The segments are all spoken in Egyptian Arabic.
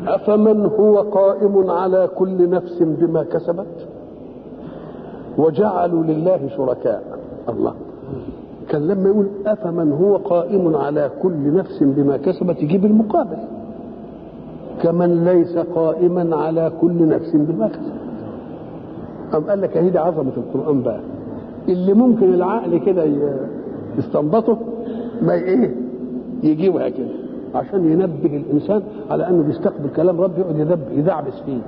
أفمن هو قائم على كل نفس بما كسبت وجعلوا لله شركاء الله كان لما يقول أفمن هو قائم على كل نفس بما كسبت يجيب المقابل كمن ليس قائما على كل نفس بما كسبت أم قال لك هي دي عظمة القرآن بقى اللي ممكن العقل كده يستنبطه ما ايه يجيبها كده عشان ينبه الانسان على انه بيستقبل كلام رب يقعد يدب يدعبس فيه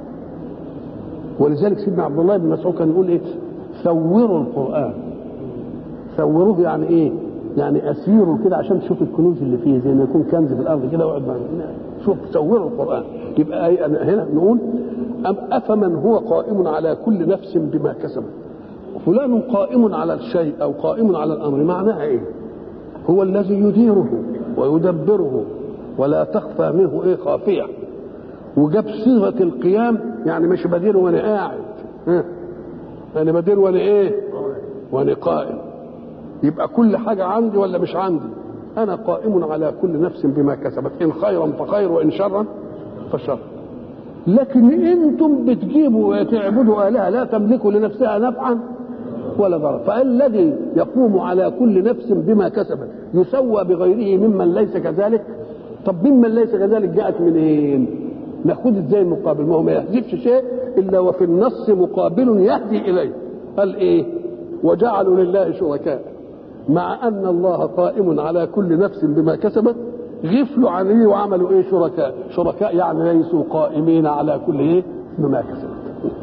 ولذلك سيدنا عبد الله بن مسعود كان يقول ايه ثوروا القران ثوروه يعني ايه يعني اسيروا كده عشان تشوف الكنوز اللي فيه زي ما يكون كنز في الارض كده واقعد شوف ثوروا القران يبقى أي هنا نقول أم افمن هو قائم على كل نفس بما كسبت فلان قائم على الشيء او قائم على الامر معناها ايه هو الذي يديره ويدبره ولا تخفى منه ايه خافيه وجاب صيغه القيام يعني مش بدير وانا قاعد ها انا بدير وانا ايه وانا قائم يبقى كل حاجه عندي ولا مش عندي انا قائم على كل نفس بما كسبت ان خيرا فخير وان شرا فشر لكن انتم بتجيبوا وتعبدوا الهه لا تملكوا لنفسها نفعا ولا ضرر فالذي يقوم على كل نفس بما كسبت يسوى بغيره ممن ليس كذلك طب ممن ليس كذلك جاءت منين ناخد ازاي المقابل ما هو ما يحذفش شيء الا وفي النص مقابل يهدي اليه قال ايه وجعلوا لله شركاء مع ان الله قائم على كل نفس بما كسبت غفلوا عنه وعملوا ايه شركاء شركاء يعني ليسوا قائمين على كل ايه بما كسبت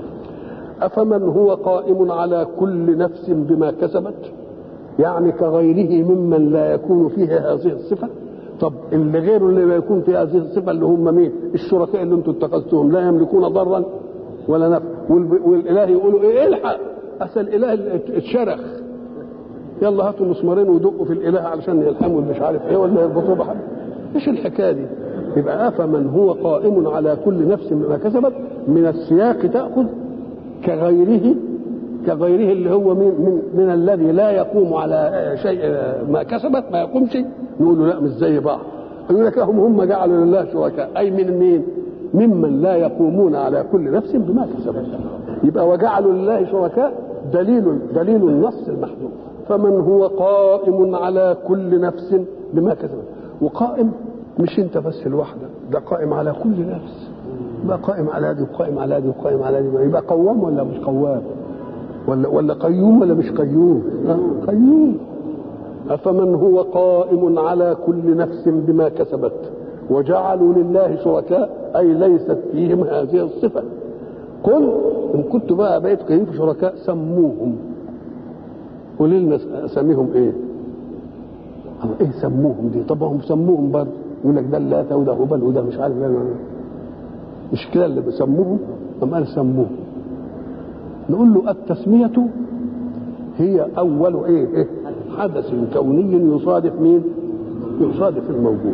أفمن هو قائم على كل نفس بما كسبت يعني كغيره ممن لا يكون فيه هذه الصفة طب اللي غيره اللي لا يكون فيه هذه الصفة اللي هم مين الشركاء اللي انتم اتخذتهم لا يملكون ضرا ولا نفع والاله يقولوا ايه الحق اصل الاله اتشرخ يلا هاتوا مسمارين ودقوا في الاله علشان يلحموا مش عارف ايه ولا يربطوه بحاجه ايش الحكايه دي يبقى افمن هو قائم على كل نفس بما كسبت من السياق تاخذ كغيره كغيره اللي هو من, من, من الذي لا يقوم على شيء ما كسبت ما يقومش نقول له لا مش زي بعض يقول لك هم هم جعلوا لله شركاء اي من مين؟ ممن لا يقومون على كل نفس بما كسبت يبقى وجعلوا لله شركاء دليل دليل النص المحذوف فمن هو قائم على كل نفس بما كسبت وقائم مش انت بس لوحدك ده قائم على كل نفس يبقى قائم على دي وقائم على دي وقائم على دي يبقى قوام ولا مش قوام ولا ولا قيوم ولا مش قيوم قيوم أفمن هو قائم على كل نفس بما كسبت وجعلوا لله شركاء أي ليست فيهم هذه الصفة قل إن كنت بقى بقيت قايمين في شركاء سموهم قولي لنا أساميهم إيه؟ إيه سموهم دي؟ طب هم سموهم برضه يقول لك ده اللات وده هبل وده مش عارف مش كده اللي بيسموهم أم قال سموهم نقول له التسمية هي أول إيه, إيه؟ حدث كوني يصادف مين؟ يصادف الموجود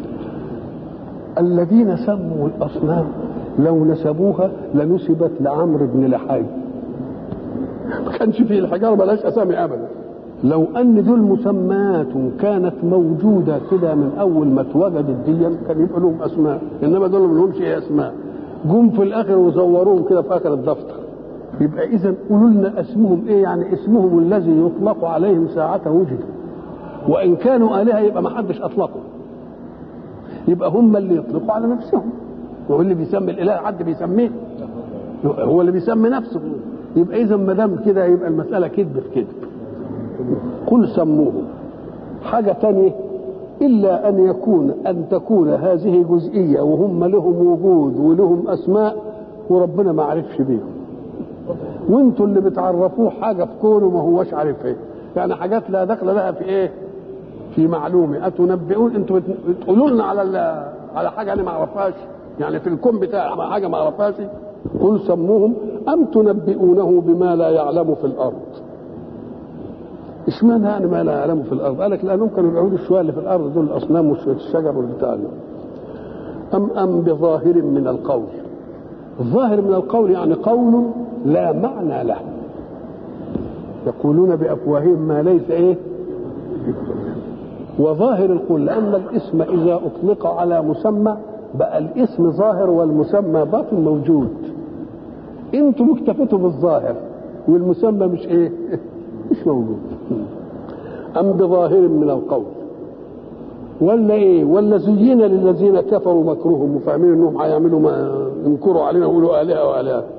الذين سموا الأصنام لو نسبوها لنسبت لعمرو بن لحي ما كانش فيه الحجارة بلاش أسامي أبدا لو أن دول مسمات كانت موجودة كده من أول ما اتوجدت دي كان يبقى لهم أسماء إنما دول ما لهمش إيه أسماء جم في الآخر وزوروهم كده في آخر الدفتر يبقى إذا قولوا لنا اسمهم إيه يعني اسمهم الذي يطلق عليهم ساعة وجدوا وإن كانوا آلهة يبقى ما حدش أطلقهم يبقى هم اللي يطلقوا على نفسهم هو اللي بيسمي الاله حد بيسميه هو اللي بيسمي نفسه يبقى اذا ما دام كده يبقى المساله كذب في كذب قل سموه حاجه ثانيه الا ان يكون ان تكون هذه جزئيه وهم لهم وجود ولهم اسماء وربنا ما عرفش بيهم وانتوا اللي بتعرفوه حاجه في كونه ما هوش عارف ايه يعني حاجات لا دخل لها في ايه في معلومه اتنبئون انتوا بتقولوا لنا على على حاجه انا ما اعرفهاش يعني في الكون بتاعي حاجه ما اعرفهاش قل سموهم ام تنبئونه بما لا يعلم في الارض اشمعنى يعني ما لا يعلم في الارض قال لك لانهم كانوا بيعبدوا الشويه اللي في الارض دول الاصنام والشجر والبتاع دول ام ام بظاهر من القول الظاهر من القول يعني قول لا معنى له يقولون بافواههم ما ليس ايه وظاهر القول لان الاسم اذا اطلق على مسمى بقى الاسم ظاهر والمسمى باطن موجود انتم اكتفيتوا بالظاهر والمسمى مش ايه مش موجود ام بظاهر من القول ولا ايه ولا زين للذين كفروا مكرهم وفاهمين انهم هيعملوا ما ينكروا علينا ويقولوا الهه والهه